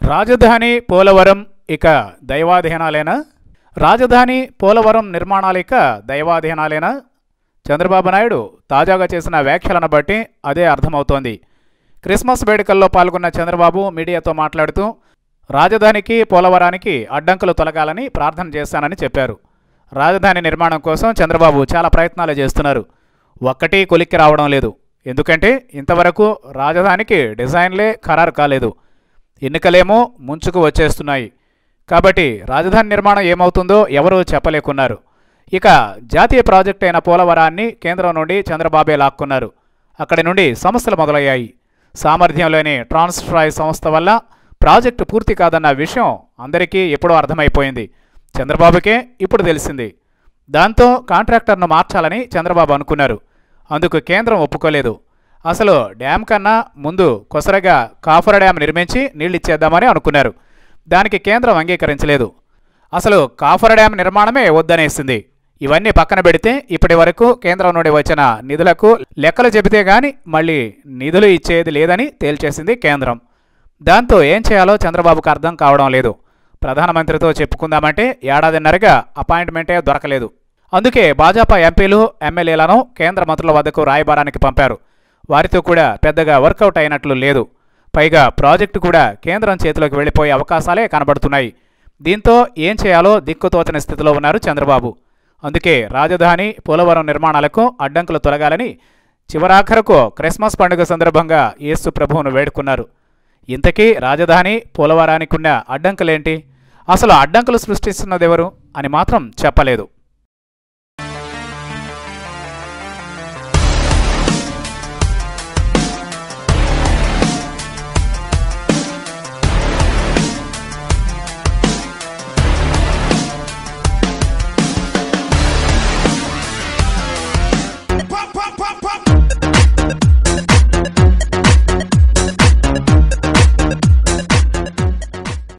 రాజధాని పోలవరం ఇక దైవాధీనాలేనా రాజధాని పోలవరం నిర్మాణాలు ఇక దైవాధీనాలేనా చంద్రబాబు నాయుడు తాజాగా చేసిన వ్యాఖ్యలను బట్టి అదే అర్థమవుతోంది క్రిస్మస్ వేడుకల్లో పాల్గొన్న చంద్రబాబు మీడియాతో మాట్లాడుతూ రాజధానికి పోలవరానికి అడ్డంకులు తొలగాలని ప్రార్థన చేశానని చెప్పారు రాజధాని నిర్మాణం కోసం చంద్రబాబు చాలా ప్రయత్నాలు చేస్తున్నారు ఒక్కటి కొలిక్కి రావడం లేదు ఎందుకంటే ఇంతవరకు రాజధానికి డిజైన్లే ఖరారు కాలేదు ఎన్నికలేమో ముంచుకు వచ్చేస్తున్నాయి కాబట్టి రాజధాని నిర్మాణం ఏమవుతుందో ఎవరూ చెప్పలేకున్నారు ఇక జాతీయ ప్రాజెక్ట్ అయిన పోలవరాన్ని కేంద్రం నుండి చంద్రబాబే లాక్కున్నారు అక్కడి నుండి సమస్యలు మొదలయ్యాయి సామర్థ్యం లేని ట్రాన్స్ఫ్రాయ్ సంస్థ వల్ల ప్రాజెక్టు పూర్తి కాదన్న విషయం అందరికీ ఎప్పుడో అర్థమైపోయింది చంద్రబాబుకే ఇప్పుడు తెలిసింది దాంతో కాంట్రాక్టర్ను మార్చాలని చంద్రబాబు అనుకున్నారు అందుకు కేంద్రం ఒప్పుకోలేదు అసలు డ్యాం కన్నా ముందు కొసరగా కాఫర్ డ్యాం నిర్మించి నీళ్ళిచ్చేద్దామని అనుకున్నారు దానికి కేంద్రం అంగీకరించలేదు అసలు కాఫర్ డ్యాం నిర్మాణమే వద్దనేసింది ఇవన్నీ పక్కన పెడితే ఇప్పటి వరకు కేంద్రం నుండి వచ్చిన నిధులకు లెక్కలు చెబితే గాని మళ్ళీ నిధులు ఇచ్చేది లేదని తేల్చేసింది కేంద్రం దాంతో ఏం చేయాలో చంద్రబాబుకు అర్థం కావడం లేదు ప్రధానమంత్రితో చెప్పుకుందామంటే ఏడాదిన్నరగా అపాయింట్మెంటే దొరకలేదు అందుకే భాజపా ఎంపీలు ఎమ్మెల్యేలను కేంద్ర మంత్రుల వద్దకు రాయబారానికి పంపారు వారితో కూడా పెద్దగా వర్కౌట్ అయినట్లు లేదు పైగా ప్రాజెక్టు కూడా కేంద్రం చేతిలోకి వెళ్ళిపోయే అవకాశాలే కనబడుతున్నాయి దీంతో ఏం చేయాలో దిక్కుతోచని స్థితిలో ఉన్నారు చంద్రబాబు అందుకే రాజధాని పోలవరం నిర్మాణాలకు అడ్డంకులు తొలగాలని చివరాఖరకు క్రిస్మస్ పండుగ సందర్భంగా యేసు ప్రభువును వేడుకున్నారు ఇంతకీ రాజధాని పోలవరానికి ఉన్న అడ్డంకులేంటి అసలు అడ్డంకులు సృష్టిస్తున్నదెవరు అని మాత్రం చెప్పలేదు